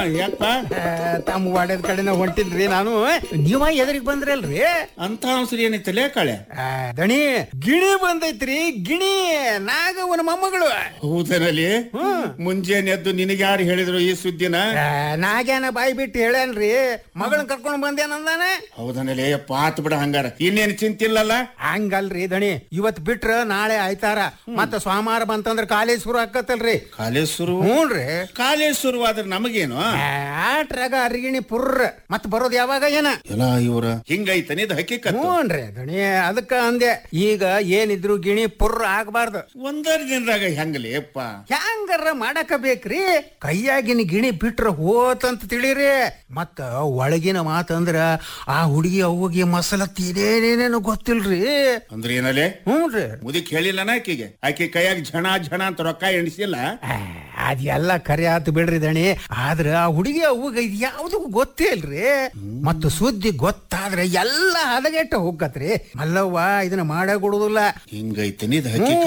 ಯಾಕಪ್ಪ ತಮ್ಮ ವಾಡ್ಯದ ಕಡೆನ ಹೊಂಟಿನ್ರಿ ನಾನು ನೀವ ಎದುರಿಗೆ ಬಂದ್ರಲ್ರಿ ಅಂತ ಅವಸರ ಏನೈತಲೇ ಕಾಳೆ ಆ, ದಣಿ ಗಿಣಿ ಬಂದೈತ್ರಿ ಗಿಣಿ ನಾಗವನ ಮೊಮ್ಮಗಳು ಹೌದನಲ್ಲಿ ಮುಂಜಾನೆ ಎದ್ದು ನಿನಗೆ ಯಾರು ಹೇಳಿದ್ರು ಈ ಸುದ್ದಿನ ಆ, ನಾಗ್ಯಾನ ಬಾಯಿ ಬಿಟ್ಟು ಹೇಳೇನ್ರಿ ಮಗಳನ್ನ ಕರ್ಕೊಂಡ್ ಬಂದೇನಂದಾನೆ ಹೌದನಲ್ಲಿ ಪಾತ್ ಬಿಡ ಹಂಗಾರ ಇನ್ನೇನು ಚಿಂತಿಲ್ಲಲ್ಲ ಹಂಗಲ್ರಿ ದಣಿ ಇವತ್ ಬಿಟ್ರ ನಾಳೆ ಆಯ್ತಾರ ಮತ್ತ ಸೋಮವಾರ ಬಂತಂದ್ರ ಕಾಲೇಜ್ ಶುರು ಆಕತ್ತಲ್ರಿ ಕಾಲೇಜ್ ಶುರು ಹ್ಞೂನ್ರಿ ಕಾಲೇಜ್ ಶುರುವಾದ್ರೆ ನಮಗೇನು ಆಟ್ರಾಗ ಅರಿಗಿಣಿ ಪುರ್ರ ಮತ್ ಬರೋದ್ ಯಾವಾಗ ಏನ ಎಲ್ಲ ಇವ್ರ ಹಿಂಗೈತನ ಇದು ಹಕ್ಕಿಕತ್ತು ಹ್ಞೂನ್ರಿ ದಣಿ ಅದಕ್ಕ ಅಂದೆ ಈಗ ಏನಿದ್ರು ಗಿಣಿ ಪುರ್ರ ಆಗ್ಬಾರ್ದು ಒಂದರ ದಿನದಾಗ ಹೆಂಗಲಿ ಅಪ್ಪ ಹ್ಯಾಂಗಾರ ಮಾಡಕ ಬೇಕ್ರಿ ಕೈಯಾಗಿನ ಗಿಣಿ ಬಿಟ್ರ ಹೋತಂತ ತಿಳಿರಿ ಮತ್ತ ಒಳಗಿನ ಮಾತಂದ್ರ ಆ ಹುಡುಗಿ ಅವ್ವಗೆ ಮಸಲತ್ತಿ ಇದೇನೇನೇನು ಗೊತ್ತಿಲ್ರಿ ಅಂದ್ರೆ ಏನಲೆ ಹ್ಞೂನ್ರಿ ಮುದಿಕ್ ಹೇಳಿಲ್ಲನ ಆಕಿಗೆ ಆಕೆ ಕೈಯಾಗ ಝಣ ಝಣ ಅಂತ ರೊಕ್ಕ ಎಣಿಸಿಲ್ಲ ಆ, ಅದೆಲ್ಲ ಕರೆ ಆತು ಬಿಡ್ರಿ ದಣಿ ಆದ್ರ ಆ ಹುಡುಗಿ ಅವ್ವಗ ಇದು ಯಾವ್ದು ಗೊತ್ತೇ ಇಲ್ರಿ ಮತ್ತು ಸುದ್ದಿ ಗೊತ್ತಾದ್ರೆ ಎಲ್ಲ ಹದಗೆಟ್ಟ ಹೋಗತ್ರಿ ಮಲ್ಲವ್ವ ಇದನ್ನ ಮಾಡೇ ಕೊಡುದಿಲ್ಲ ಹಿಂಗೈತನ ಇದು ಹಕ್ಕಿ